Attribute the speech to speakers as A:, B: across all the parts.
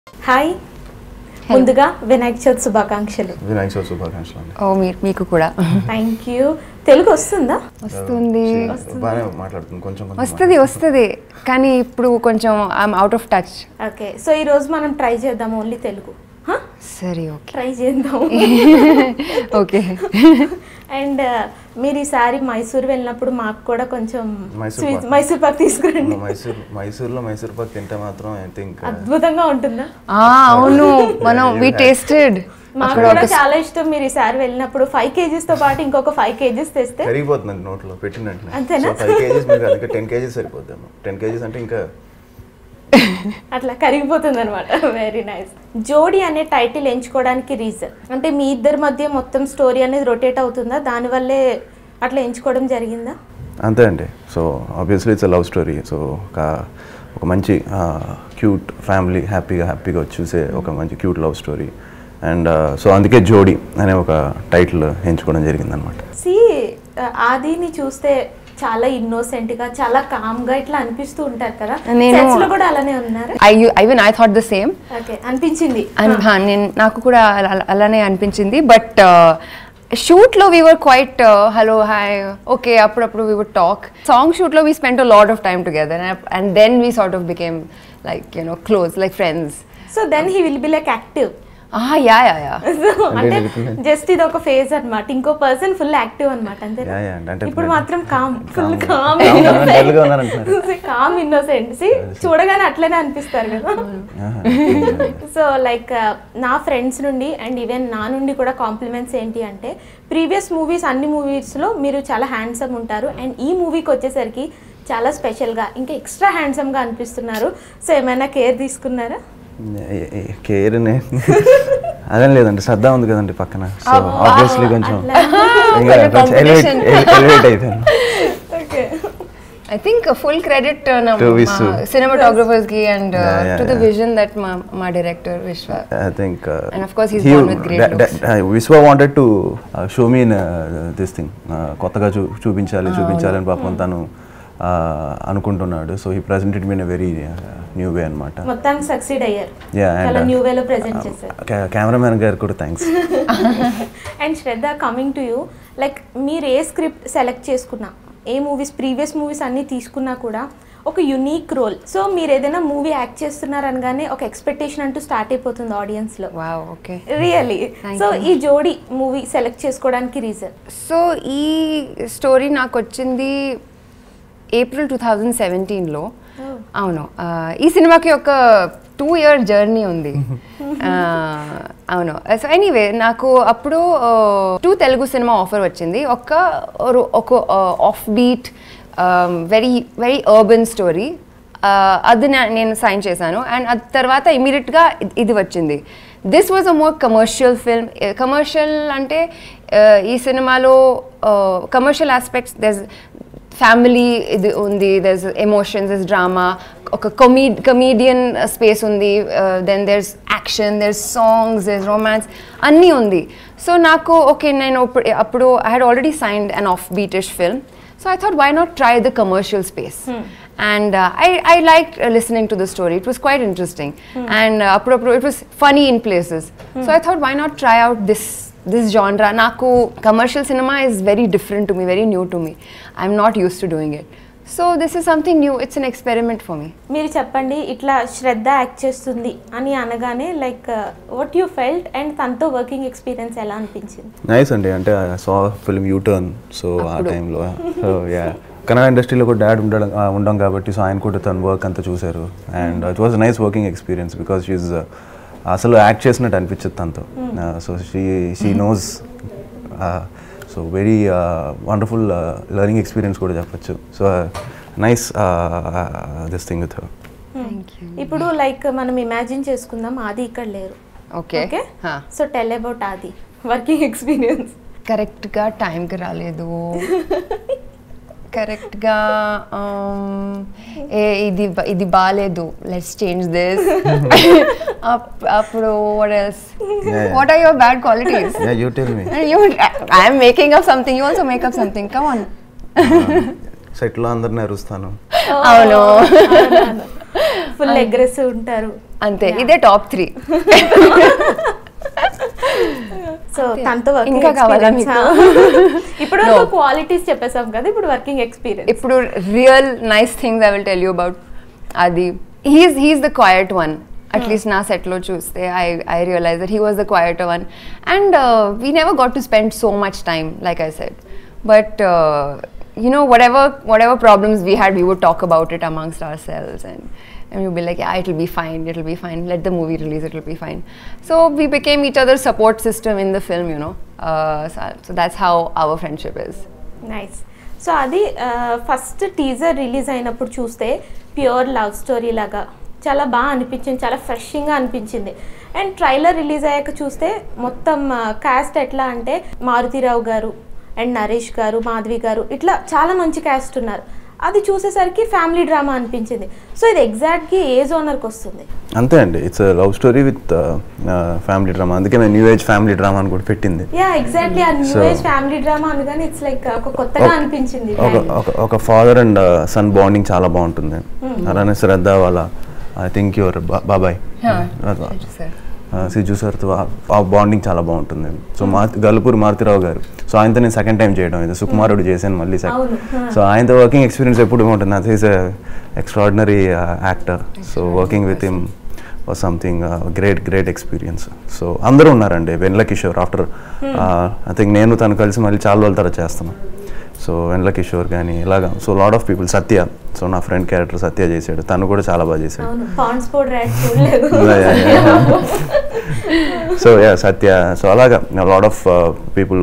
A: Hi ముందుగా వినాయక చవితి శుభాకాంక్షలు
B: వినాయక చవితి శుభాకాంక్షలు అండి
C: ఓ మీ మీకు కూడా
A: థ్యాంక్ యూ తెలుగు వస్తుందా
C: వస్తుంది
B: బాగానే మాట్లాడుతుంది కొంచెం కొంచెం
C: వస్తుంది వస్తుంది కానీ ఇప్పుడు కొంచెం I'm out of touch
A: okay so ఈ రోజు మనం ట్రై చేద్దాం ఓన్లీ తెలుగు
C: సరే ఓకే
A: ట్రై చేద్దాం
C: ఓకే
A: అండ్ మీరు ఈసారి మైసూర్ వెళ్ళినప్పుడు మాకు కూడా కొంచెం
B: మైసూర్
A: స్వీట్
B: పాక్.
A: మైసూర్ పాక్ తీసుకురండి
B: మైసూర్ మైసూర్లో మైసూర్ పాక్ తింటే మాత్రం ఐ థింక్
A: అద్భుతంగా ఉంటుందా
C: అవును మనం
B: You
C: వి
B: had-
C: టేస్టెడ్
A: మాకు
C: అక్కడ
A: కూడా
C: ఒక
A: చాలా ఇష్టం మీరు ఈసారి వెళ్ళినప్పుడు ఫైవ్ కేజీస్ తో పాటు ఇంకొక ఫైవ్ కేజీస్ తెస్తే
B: కరిగిపోతుంది నోట్లో పెట్టిన వెంటనే
A: అంతేనా?
B: సో ఫైవ్ కేజీస్ మీకు అందుకే టెన్ కేజీస్ సరిపోద్దాము టెన్ కేజీస్ అంటే ఇంకా
A: అట్లా కరిగిపోతుంది అనమాట వెరీ నైస్ జోడీ అనే టైటిల్ ఎంచుకోవడానికి రీజన్ అంటే మీ ఇద్దరి మధ్య మొత్తం స్టోరీ అనేది రొటేట్ అవుతుందా దానివల్లే అట్లా ఎంచుకోవడం జరిగిందా
B: అంతే అండి so obviously it's love story so ఒక ఒక మంచి క్యూట్ ఫ్యామిలీ హ్యాపీగా హ్యాపీగా వచ్చి చూసే ఒక మంచి cute love story and so అందుకే జోడీ అనే ఒక టైటిల్ ఎంచుకోవడం జరిగింది అనమాట
A: సి ఆదిని చూస్తే చాలా ఇన్నోసెంట్ గా చాలా కామ్ గా ఇట్లా అనిపిస్తూ ఉంటారు కదా
C: నేను-
A: Sets లో కూడా అలానే ఉన్నారు
C: I even I thought the same
A: okay అనిపించింది
C: నేను నాకు కూడా అలా- అలానే అనిపించింది బట్ షూట్లో we were quite hello hi okay అప్పుడప్పుడు వీ వుడ్ టాక్ సాంగ్ షూట్లో we spend a lot of time together and then we sort of became like you know close like friends
A: so then he will be like active
C: yeah yeah yeah
A: అంటే just ఇది ఒక phase అన్నమాట ఇంకో person full active అనమాట అంతే
B: Yeah, yeah, అంటే
A: ఇప్పుడు
B: మీరు-
A: మాత్రం calm full
B: Calm.
A: Calm
B: Calm గా dull గా ఉన్నారంటున్నారు.
A: కామ్ ఇన్నోసెంట్ చూడగానే అట్లనే అనిపిస్తారు కదా సో లైక్ నా ఫ్రెండ్స్ నుండి అండ్ ఈవెన్ నా నుండి కూడా కాంప్లిమెంట్స్ ఏంటి అంటే ప్రీవియస్ మూవీస్ అన్ని మూవీస్లో మీరు చాలా హ్యాండ్సమ్ ఉంటారు అండ్ ఈ మూవీకి వచ్చేసరికి చాలా స్పెషల్గా ఇంకా ఎక్స్ట్రా హ్యాండ్సమ్గా అనిపిస్తున్నారు సో ఏమైనా కేర్ తీసుకున్నారా
B: కేర్ అదేం లేదండి శ్రద్ధ ఉంది కదండి పక్కన సో ఆబ్వియస్లీ కొంచెం ఇంకా
C: కొంచెం
B: కొంచెం ఎలివేట్
C: competition.
B: ఎలివేట్ అయిపోయాను
A: okay
C: I think a full credit uh, na,
B: To
C: ma-
B: Visu.
C: cinematographers ki and uh,
B: Yeah, yeah,
C: to the
B: yeah.
C: vision that my, my director Vishwa.
B: I think. Uh,
C: And of course he's
B: he-
C: born with great
B: that-
C: looks.
B: that- uh, Vishwa wanted to uh, show me in uh, this thing. Uh, కొత్తగా చూ చూపించాలి చూపించాలి అని పాపం తను uh, అనుకుంటున్నాడు so he presented mean very new way అనమాట
A: మొత్తానికి succeed అయ్యారు
B: Yeah, and,
A: చాలా
B: uh,
A: న్యూ వేలో ప్రెజెంట్ చేశారు
B: కెమెరామెన్ గారు కూడా thanks
A: and Shraddha coming to you like మీరు ఏ స్క్రిప్ట్ సెలెక్ట్ చేసుకున్నా ఏ మూవీస్ ప్రీవియస్ మూవీస్ అన్నీ తీసుకున్నా కూడా ఒక యునీక్ రోల్ సో మీరు ఏదైనా మూవీ యాక్ట్ చేస్తున్నారు అనగానే ఒక ఎక్స్పెక్టేషన్ అంటూ స్టార్ట్ అయిపోతుంది ఆడియన్స్లో
C: Wow, okay.
A: Really
C: Thank
A: so
C: you.
A: ఈ జోడీ మూవీ సెలెక్ట్ చేసుకోవడానికి రీజన్
C: సో ఈ స్టోరీ నాకు వచ్చింది ఏప్రిల్ టూ థౌజండ్ సెవెంటీన్లో అవును ఆ, ఈ సినిమాకి ఒక టూ ఇయర్ జర్నీ ఉంది ఆ, అవును సో ఎనీవే నాకు అప్పుడు టూ తెలుగు సినిమా ఆఫర్ వచ్చింది ఒక ఒక off beat very very urban story అది నా- నేను సైన్ చేశాను అండ్ అది తర్వాత ఇమీడియట్గా ఇది వచ్చింది this was a more commercial film commercial అంటే uh, ఈ సినిమాలో కమర్షియల్ ఆస్పెక్ట్స్ దెస్ ఫ్యామిలీ ఇది ఉంది దెస్ ఎమోషన్స్ దెస్ డ్రామా ఒక కమీ కమీడియన్ స్పేస్ ఉంది then there's action there's songs there's romance అన్నీ ఉంది సో నాకు ఓకే నేను అప్పుడు- అప్పుడు I had already signed an off beatish film So I thought, why not try the commercial space? And uh, I, I liked uh, listening to the story. It was quite interesting. And uh, apro- apro- it was funny in places. So I thought, why not try out this this genre? Naku commercial cinema is very different to me, very new to me. I'm not used to doing it. So this is something new. It's an experiment for me.
A: మీరు చెప్పండి ఇట్లా శ్రద్ధ act చేస్తుంది అని అనగానే like what you felt and తనతో working experience ఎలా అనిపించింది
B: nice అండి అంటే సో ఫిల్మ్ యూటర్న్ సో ఆ టైంలో సో యా కన్నడ ఇండస్ట్రీలో కూడా డాడ్ ఉండడం ఆ, ఉండం కాబట్టి సో ఆయన కూడా తన వర్క్ అంతా చూశారు and it was nice working experience because she అసలు యాక్ట్ చేసినట్టు అనిపించదు తనతో so she she knows so very wonderful learning experience కూడా చెప్పచ్చు so nice this thing with
C: Thank you.
A: ఇప్పుడు లైక్ మనం ఇమాజిన్ చేసుకుందాం ఆది ఇక్కడ లేరు
C: Okay.
A: Okay
C: Huh.
A: So tell about Aadi working experience
C: కరెక్ట్గా టైంకి రాలేదు కరెక్ట్గా ఏ ఇది బ- ఇది బాగాలేదు లెట్స్ చేంజ్ దిస్ అప్పుడు what else
B: Yeah, yeah.
C: What are your bad qualities
B: yeah you tell me
C: you I'm making up something you also make up something come on
B: సెట్లో అందరిని అరుస్తాను
C: అవును
A: ఫుల్ అగ్రెసివ్ ఉంటారు
C: అంతే ఇదే టాప్ త్రీ
A: సో తనతో working
C: ఇంకా కావాలా
A: ఇప్పుడు క్వాలిటీస్ చెప్పేసాం కదా ఇప్పుడు వర్కింగ్ ఎక్స్పీరియన్స్
C: ఇప్పుడు real nice things I will tell you about అది he's he's the quiet one at least నా సెట్లో చూస్తే I I realise that he was the quiet one and we never got to spend so much time like I said but you know whatever whatever problems we had we would talk about it amongst ourselves and and we'd be like yeah it'll be fine it'll be fine let the movie release it'll be fine so we became each other's support system in the film you know uh, so, so that's how our friendship is
A: nice so అది first teaser release అయినప్పుడు చూస్తే pure love story లాగా చాలా బాగా అనిపించింది చాలా ఫ్రెషింగ్గా అనిపించింది and trailer release అయ్యాక చూస్తే మొత్తం క్యాస్ట్ ఎట్లా అంటే మారుతిరావు గారు అండ్ నరేష్ గారు మాధవి గారు ఇట్లా చాలా మంచి క్యాస్ట్ ఉన్నారు అది చూసేసరికి ఫ్యామిలీ డ్రామా అనిపించింది సో ఇది ఎగ్జాక్ట్గా ఏ జోనర్కి వస్తుంది
B: అంతే అండి it's love story with family drama అందుకే నేను న్యూ ఏజ్ ఫ్యామిలీ డ్రామా అని కూడా పెట్టింది
A: యా ఎగ్జాక్ట్లీ ఆ new
B: So-
A: age family drama అనగానే ఇట్స్ లైక్ ఒక కొత్తగా
B: ఒక-
A: అనిపించింది
B: ఒక ఒక ఒక ఫాదర్ అండ్ సన్ బాండింగ్ చాలా బాగుంటుంది అలానే శ్రద్ధ వాళ్ళ ఐ థింక్ యువర్ బాబాయ్
C: sir.
B: సిజు సార్తో ఆ బాండింగ్ చాలా బాగుంటుంది సో మా గల్పూర్ మారుతిరావు గారు సో ఆయనతో నేను సెకండ్ టైం చేయడం ఇది సుకుమారుడు చేశాను మళ్ళీ
A: అవును.
B: సెకండ్ సో ఆయనతో వర్కింగ్ ఎక్స్పీరియన్స్ ఎప్పుడు బాగుంటుంది అది is extraordinary actor so working with him something great great experience so అందరూ ఉన్నారండి Vennela Kishore after I think నేను తను కలిసి మళ్ళీ చాలా రోజుల తర్వాత చేస్తున్నాం సో వెన్ల కిషోర్ కానీ ఇలాగా so lot of people Satya so నా ఫ్రెండ్ క్యారెక్టర్ సత్య చేశాడు తను కూడా చాలా బాగా చేశాడు
A: అవును పాండ్స్ పౌడర్ యాడ్ చూడలేదు
B: Yeah, yeah, yeah. So yeah Satya so అలాగా lot of people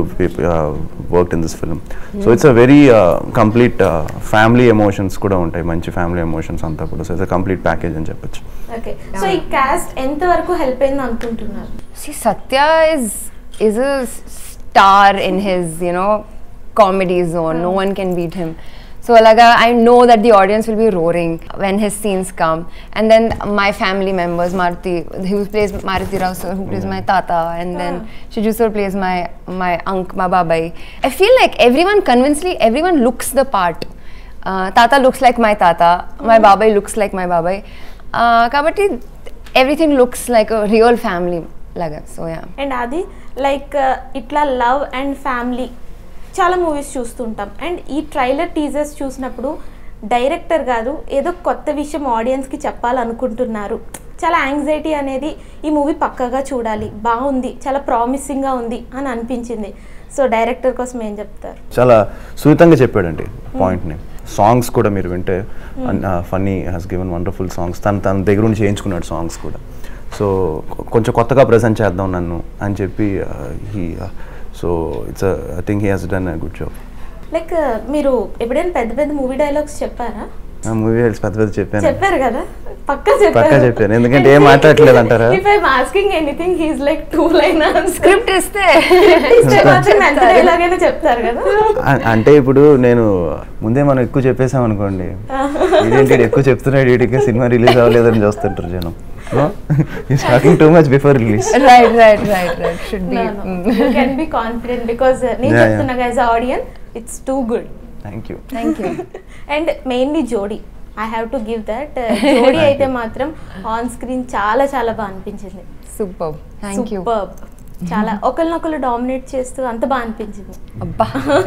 B: work in this film so it's a very complete family emotions కూడా ఉంటాయి మంచి ఫ్యామిలీ ఎమోషన్స్ అంతా కూడా సో ఇట్స్ కంప్లీట్ ప్యాకేజ్ అని చెప్పొచ్చు
A: ఓకే సో ఈ కాస్ట్ ఎంత వరకు హెల్ప్ అయింది అనుకుంటున్నారు
C: See, Satya is is a s- star in his you know comedy zone. No one can beat him. So like I I know that the audience will be roaring when his scenes come, and then my family members, Maruti, who plays Maruti Rao sir, who plays my tata, and then Shiju sir plays my my uncle, my babai. I feel like everyone convincingly, everyone looks the part. Uh, tata looks like my tata, my babai looks like my babai. Uh, కాబట్టి everything looks like a real family laga. So yeah.
A: And అది like ఇట్లా love and family చాలా movies చూస్తుంటాం and ఈ trailer teasers చూసినప్పుడు director గారు ఏదో కొత్త విషయం ఆడియన్స్కి చెప్పాలనుకుంటున్నారు చాలా యాంగ్జైటీ అనేది ఈ మూవీ పక్కగా చూడాలి బాగుంది చాలా ప్రామిసింగ్గా ఉంది అని అనిపించింది సో డైరెక్టర్ కోసం ఏం చెప్తారు
B: చాలా సున్నితంగా చెప్పాడండి పాయింట్ని సాంగ్స్ కూడా మీరు వింటే Phani has given wonderful songs తను తన దగ్గర నుంచి చేయించుకున్నాడు సాంగ్స్ కూడా సో కొంచెం కొత్తగా ప్రజెంట్ చేద్దాం నన్ను అని చెప్పి he so it's I think he has done a good job
A: like మీరు ఎప్పుడైనా పెద్ద పెద్ద మూవీ డైలాగ్స్ చెప్పారా
B: ఆ మూవీ పెద్ద పెద్ద చెప్పాను
A: చెప్పారు కదా పక్కా చెప్పారు
B: పక్కా చెప్పాను. ఎందుకంటే ఏం మాట్లాడట్లేదు అంటారా?
A: If I asking anything he's like two line
C: script ఇస్తే
A: ఇస్తే మాత్రం ఎంత డైలాగ్ అయినా చెప్తారు కదా
B: అ- అంటే ఇప్పుడు నేను ముందే మనం ఎక్కువ చెప్పేసాం అనుకోండి ఇదేంటి ఈడు ఎక్కువ చెప్తున్నాడు వీడికి సినిమా రిలీజ్ అవ్వలేదని చూస్తుంటారు జనం is talking too much before release
C: right right right right should be
A: you can be confident because నేను
B: Yeah,
A: చెప్తున్నా as audience it's too good
B: thank you
C: thank you
A: and mainly Jodi I have to give that Jodi అయితే మాత్రం on screen చాలా చాలా బాగా అనిపించింది
C: super thank you
A: Superb. చాలా ఒకరినొకరు డామినేట్ చేస్తూ అంత బాగా అనిపించింది
C: అబ్బా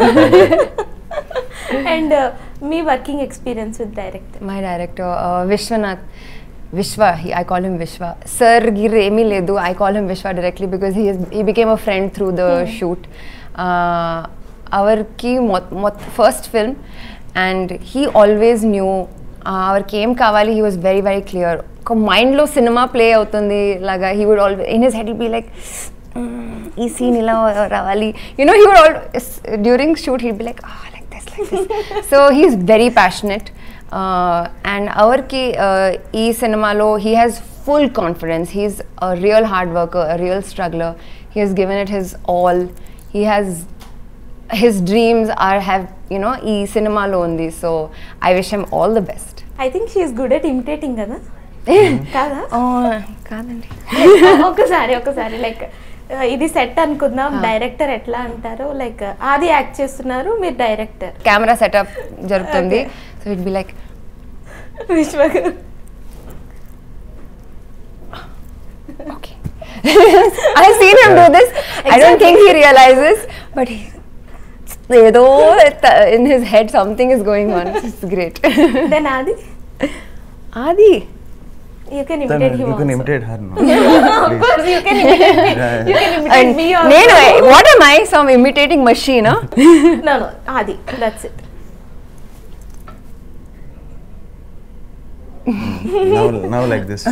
A: అండ్ మీ working experience with director
C: my director Vishwanath Vishwa I call him Vishwa sir గిర్ ఏమీ లేదు I call him Vishwa directly because he he became a friend through the shoot అవర్కి first film and he always knew అవర్కి ఏం కావాలి he was very very clear ఒక మైండ్లో సినిమా ప్లే అవుతుంది లాగా he would always in his head be like ఈ సీన్ ఇలా రావాలి you know he would all during shoot he be like like this like this so he is very passionate and అవర్కి ఈ సినిమాలో he has full confidence he's a real hard worker a real struggler he he's given it his all he has his dreams are have you know ఈ సినిమాలో ఉంది so I wish him all the best
A: I think she's good at imitating కదా కాదా
C: కాదండి
A: ఒకసారి ఒకసారి like ఇది set అనుకుందాం డైరెక్టర్ ఎట్లా అంటారు లైక్ ఆది యాక్ట్ చేస్తున్నారు మీరు డైరెక్టర్
C: కెమెరా సెటప్ జరుగుతుంది
A: Okay.
C: So it be like
A: Vishwa
C: Okay. I've seen him do this. I don't think he realizes, but he, ఏదో in his head something is going on. It's great.
A: Then అది
C: Adi.
A: You can
B: Then
A: imitate him
B: you can imitate her. No?
A: You can imitate me you can imitate
C: And
A: me
C: నేను what am I? Some imitating machine, huh?
A: No no అది that's it
B: now, now like this.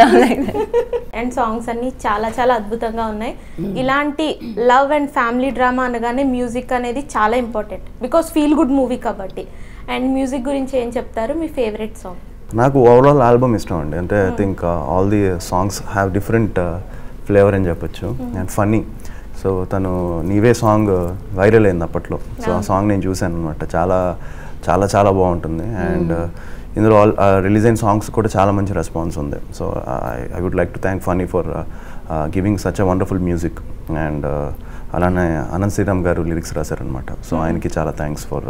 A: And songs అన్ని చాలా చాలా అద్భుతంగా ఉన్నాయి ఇలాంటి love and family drama అనగానే music అనేది చాలా important because feel good movie కాబట్టి అండ్ మ్యూజిక్ గురించి ఏం చెప్తారు మీ ఫేవరెట్ సాంగ్
B: నాకు ఓవరాల్ ఆల్బమ్ ఇష్టం అండి అంటే I think all the songs have different flavour అని చెప్పొచ్చు అండ్ ఫన్నీ సో తను నీవే సాంగ్ వైరల్ అయింది అప్పట్లో సో ఆ సాంగ్ నేను చూశాను అనమాట చాలా చాలా చాలా బాగుంటుంది అండ్ ఇందులో ఆల్ రిలీజ్ అయిన సాంగ్స్ కూడా చాలా మంచి రెస్పాన్స్ ఉంది so I would like to thank Phani for giving such a wonderful music and అలానే అనంత్ శ్రీరామ్ గారు లిరిక్స్ రాశారనమాట సో ఆయనకి చాలా థ్యాంక్స్ ఫర్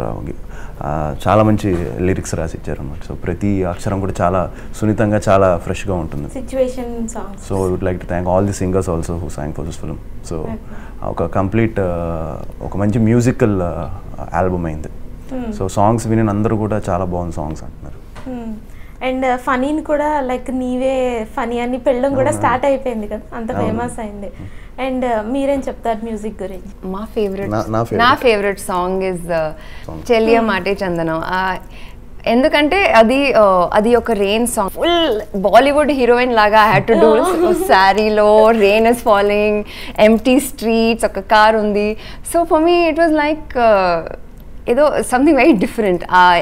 B: చాలా మంచి లిరిక్స్ రాసి ఇచ్చారనమాట సో ప్రతి అక్షరం కూడా చాలా సున్నితంగా చాలా ఫ్రెష్గా ఉంటుంది
A: situation songs
B: so I would like to thank all the singers also who song for this film so ఒక కంప్లీట్ ఒక మంచి మ్యూజికల్ ఆల్బమ్ అయింది సో సాంగ్స్ విని అందరూ కూడా చాలా బాగుంది సాంగ్స్ అంటున్నారు
A: అండ్ ఫనీని కూడా లైక్ నీవే ఫనీ అని పెళ్ళం కూడా స్టార్ట్ అయిపోయింది కదా అంత ఫేమస్ అయింది అండ్ మీరేం చెప్తారు మ్యూజిక్ గురించి
C: మా ఫేవరెట్
B: నా- నా favorite.
C: నా ఫేవరెట్ సాంగ్ ఇస్
B: Song.
C: చెల్లియ మాటే చందనం ఆ, ఎందుకంటే అది ఆ, అది ఒక rain song full Bollywood heroine లాగా హ్యాడ్ టు డూ శారీలో rain is following empty streets ఒక కార్ ఉంది so for me it was like ఏదో సంథింగ్ వెరీ డిఫరెంట్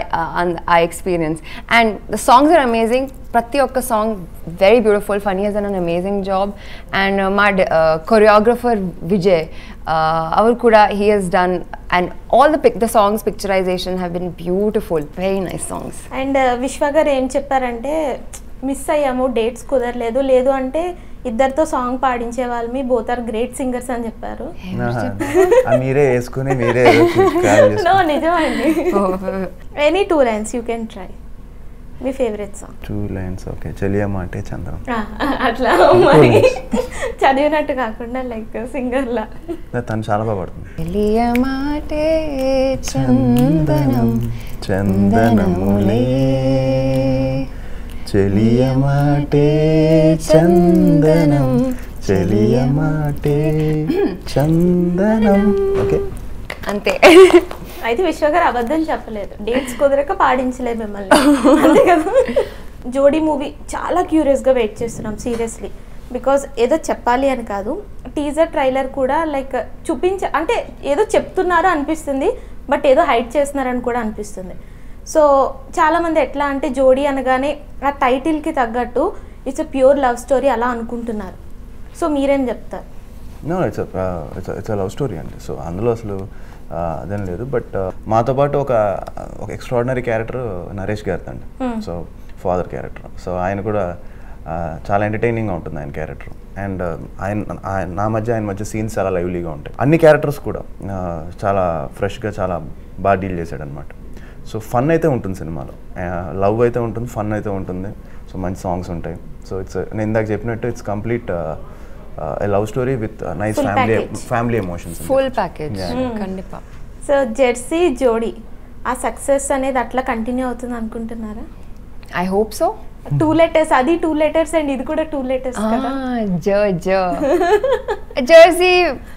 C: ఆ experience and the songs are amazing ప్రతి ఒక్క సాంగ్ very beautiful Phani he's an amazing job and మా choreographer Vijay ಅವರು ಕೂಡ he has done and all the pick the songs picturisation have been beautiful very nice songs
A: and Vishwa garu ఏం చెప్పారంటే miss అయ్యాము dates కుదరలేదు లేదు అంటే ఇద్దరితో సాంగ్ పాడించే వాళ్ళు మీ బోత్ ఆర్ గ్రేట్ సింగర్స్ అని చెప్పారు
B: ఆ మీరే వేసుకుని మీరే carry చేసుకో-
A: నో నిజమండి any two lines you can try మీ favourite song
B: two lines okay చెలియమ్మ అంటే చంద్రం
A: అట్లా మరి చదివినట్టు కాకుండా లైక్ సింగర్లా
B: తను చాలా బాగా పడుతుంది
C: తెలియ మాటే చందనం
B: చందనములే చెలియమాటే చందనం చెలియమాటే చందనం ఓకే
C: అంతే
A: అయితే విశ్వ గారు అబద్ధం చెప్పలేదు డేట్స్ కుదరక పాడించలేదు మిమ్మల్ని అంతే కదా జోడీ మూవీ చాలా క్యూరియస్గా వెయిట్ చేస్తున్నాం సీరియస్లీ బికాజ్ ఏదో చెప్పాలి అని కాదు టీజర్ ట్రైలర్ కూడా లైక్ చూపించ అంటే ఏదో చెప్తున్నారు అనిపిస్తుంది బట్ ఏదో హైడ్ చేస్తున్నారని కూడా అనిపిస్తుంది సో చాలామంది ఎట్లా అంటే జోడీ అనగానే ఆ టైటిల్కి తగ్గట్టు it's a pure love story అలా అనుకుంటున్నారు సో మీరేం చెప్తారు
B: no it's it's it's love story అండి సో అందులో అసలు ఆ, అదేం లేదు బట్ మాతో పాటు ఒక ఒక ఎక్స్ట్రాడినరీ క్యారెక్టర్ నరేష్ గారిది అండి సో ఫాదర్ క్యారెక్టర్ సో ఆయన కూడా ఆ, చాలా ఎంటర్టైనింగ్గా ఉంటుంది ఆయన క్యారెక్టర్ అండ్ ఆయన ఆయన నా మధ్య ఆయన మధ్య సీన్స్ చాలా లైవ్లీగా ఉంటాయి అన్ని క్యారెక్టర్స్ కూడా ఆ, చాలా ఫ్రెష్గా చాలా బాగా డీల్ చేశాడు అనమాట సో ఫన్ అయితే ఉంటుంది సినిమాలో లవ్ అయితే ఉంటుంది ఫన్ అయితే ఉంటుంది సో మంచి సాంగ్స్ ఉంటాయి సో ఇట్స్ నేను ఇందాక చెప్పినట్టు it's complete love story with nice
A: Full
B: family
A: package.
B: Family emotions
C: full package
B: Yeah.
C: ఖండిపా
A: సో జెర్సీ జోడీ ఆ సక్సెస్ అనేది అట్లా కంటిన్యూ అవుతుంది అనుకుంటున్నారా
C: I hope so
A: two letters అది టూ లెటర్స్ అండ్ ఇది కూడా టూ లెటర్స్ కదా
C: జ జ Jersey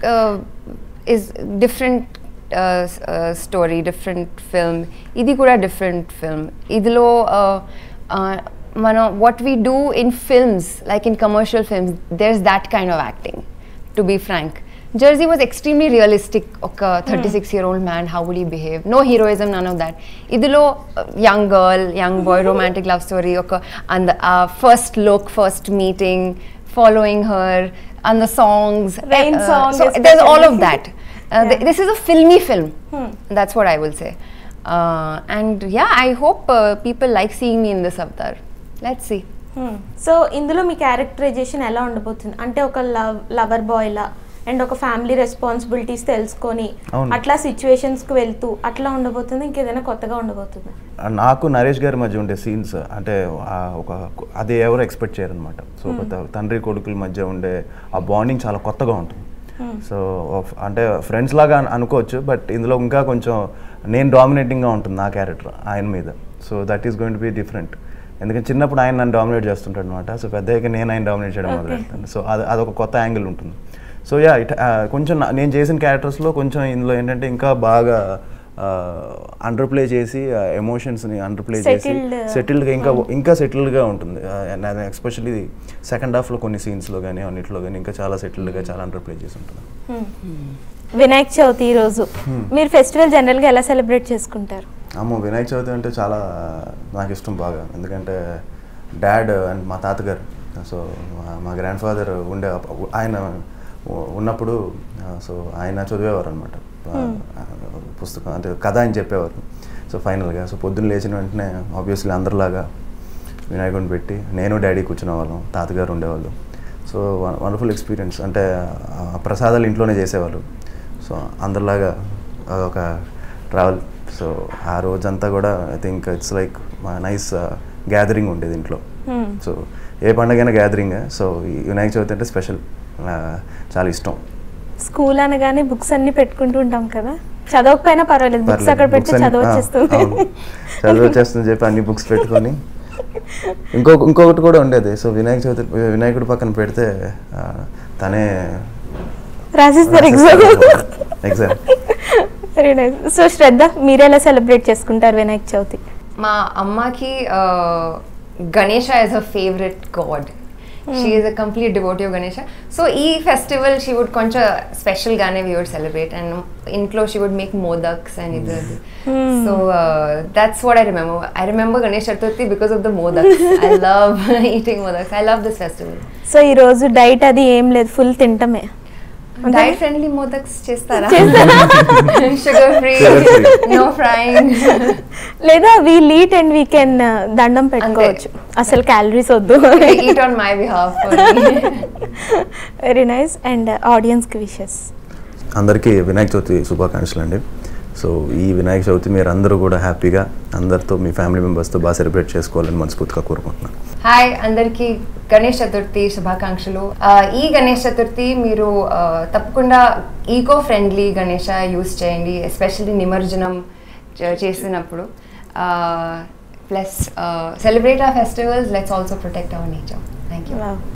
C: is different story different film ఇది కూడా డిఫరెంట్ ఫిల్మ్ ఇదిలో uh, uh, మనం what we do in films like in commercial films there is that kind of acting to be frank Jersey was extremely realistic ఒక thirty six year old man how would ఈ behave no heroism none of that ఇదిలో young girl young boy romantic love story ఒక అంద first look first meeting following her and the songs.
A: Rain song
C: so there's all of
A: especially.
C: that. Uh, th- this is a filmy film. That's what I will say. Uh, and yeah, I hope uh, people like seeing me in this avatar. Let's see.
A: So ఇందులో మీ characterisation ఎలా ఉండబోతుంది అంటే ఒక love lover boy లా and ఒక family responsibilities తెలుసుకొని
B: అవును.
A: అట్లా situations కి వెళ్తూ అట్లా ఉండబోతుంది ఇంకేదైనా కొత్తగా ఉండబోతుంది
B: నాకు నరేష్ గారి మధ్య ఉండే సీన్స్ అంటే ఆ ఒక అది ఎవరు ఎక్స్పెక్ట్ చేయరనమాట సో ఒక త- తండ్రి కొడుకుల మధ్య ఉండే ఆ బాండింగ్ చాలా కొత్తగా ఉంటుంది సో అంటే ఫ్రెండ్స్ లాగా అను- అనుకోవచ్చు బట్ ఇందులో ఇంకా కొంచెం నేను డామినేటింగ్గా ఉంటుంది నా క్యారెక్టర్ ఆయన మీద so that is going to be different ఎందుకంటే చిన్నప్పుడు ఆయన నన్ను డామినేట్ చేస్తుంటాడు అనమాట సో పెద్దగా నేను ఆయన డామినేట్ చేయడం
A: Okay.
B: మొదలెడతాను సో అది అదొక కొత్త యాంగిల్ ఉంటుంది సో యా ఇట్ కొంచెం నా- నేను చేసిన క్యారెక్టర్స్లో కొంచెం ఇందులో ఏంటంటే ఇంకా బాగా అండర్ ప్లే చేసి ఎమోషన్స్ని అండర్ ప్లే చేసి
A: Settled.
B: సెటిల్డ్గా ఇంకా ఇంకా సెటిల్డ్గా ఉంటుంది ఎస్పెషల్లీ సెకండ్ హాఫ్లో కొన్ని సీన్స్లో కానీ అన్నిట్లో కానీ ఇంకా చాలా సెటిల్డ్గా చాలా అండర్ ప్లే చేసి ఉంటుంది
A: వినాయక చవితి ఈ రోజు మీరు ఫెస్టివల్ జనరల్గా ఎలా సెలబ్రేట్ చేసుకుంటారు
B: అమ్మో వినాయక చవితి అంటే చాలా నాకు ఇష్టం బాగా ఎందుకంటే డాడ్ అండ్ మా తాతగారు సో మా- మా గ్రాండ్ ఫాదర్ ఉండే అప్ప- ఆయన ఉ- ఉన్నప్పుడు సో ఆయన చదివేవారు అనమాట పుస్తకం అంటే కథ అని చెప్పేవారు సో ఫైనల్గా సో పొద్దున్న లేచిన వెంటనే ఆబ్వియస్లీ అందరిలాగా వినాయకుడిని పెట్టి నేను డాడీ కూర్చునే వాళ్ళం తాతగారు ఉండేవాళ్ళు సో వండర్ఫుల్ ఎక్స్పీరియన్స్ అంటే ఆ ప్రసాదాలు ఇంట్లోనే చేసేవాళ్ళు సో అందరిలాగా ఒక ట్రావెల్ సో ఆ రోజంతా కూడా I think it's like nice gathering ఉండేది ఇంట్లో
A: Hmm.
B: సో ఏ పండగైనా గ్యాదరింగ్ సో ఈ వినాయక చవితి అంటే స్పెషల్ చాలా ఇష్టం
A: స్కూల్ అనగానే బుక్స్ అన్ని పెట్టుకుంటూ ఉంటాం కదా చదవకపోయినా పర్వాలేదు బుక్స్
B: పర్లేదు.
A: అక్కడ పెడితే
B: Books అన్ని- ఆ,
A: చదవచ్చేస్తుంది
B: అవును. చదువు వచ్చేస్తుంది చెప్పి అన్ని బుక్స్ పెట్టుకొని ఇంకో ఇంకొకటి కూడా ఉండేది సో వినాయక చవితి వినాయకుడి పక్కన పెడితే ఆ, తనే
A: రాసిస్తారు exam
B: exam
A: very nice so Shraddha మీరు ఎలా సెలబ్రేట్ చేసుకుంటారు వినాయక చవితి
C: మా అమ్మకి Ganesha is a favourite god she is a complete devotee of Ganesha so ఈ ఫెస్టివల్ షీ వుడ్ కొంచెం స్పెషల్గానే వీ వుడ్ సెలబ్రేట్ అండ్ ఇంట్లో she would make modaks and ఇది అది so that's what I remember I remember Ganesh Chaturthi because of the modaks I love eating modaks I love this festival
A: so ఈ రోజు diet అది ఏం లేదు ఫుల్ తింటమే
C: డైట్ ఫ్రెండ్లీ మోదక్స్ చేస్తారా
A: చేస్తారా?
C: Sugar free
B: Sugar free.
C: No frying
A: లేదా we eat and we can దండం పెట్టుకోవచ్చు అసలు క్యాలరీస్ వద్దు
C: eat on my behalf
A: very nice and ఆడియన్స్కి విషెస్
B: అందరికీ వినాయక చవితి శుభాకాంక్షలు అండి సో ఈ వినాయక చవితి మీరు అందరూ కూడా హ్యాపీగా అందరితో మీ ఫ్యామిలీ మెంబర్స్తో బాగా సెలబ్రేట్ చేసుకోవాలని మనస్ఫూర్తిగా కోరుకుంటున్నాను
C: హాయ్ అందరికీ గణేష్ చతుర్థి శుభాకాంక్షలు ఆ, ఈ గణేష్ చతుర్థి మీరు ఆ, తప్పకుండా ఈకో ఫ్రెండ్లీ గణేష యూస్ చేయండి ఎస్పెషల్లీ నిమజ్జనం చే- చేసినప్పుడు ప్లస్ సెలబ్రేట్ ఆ festivals let's also protect our nature thank you
A: Wow.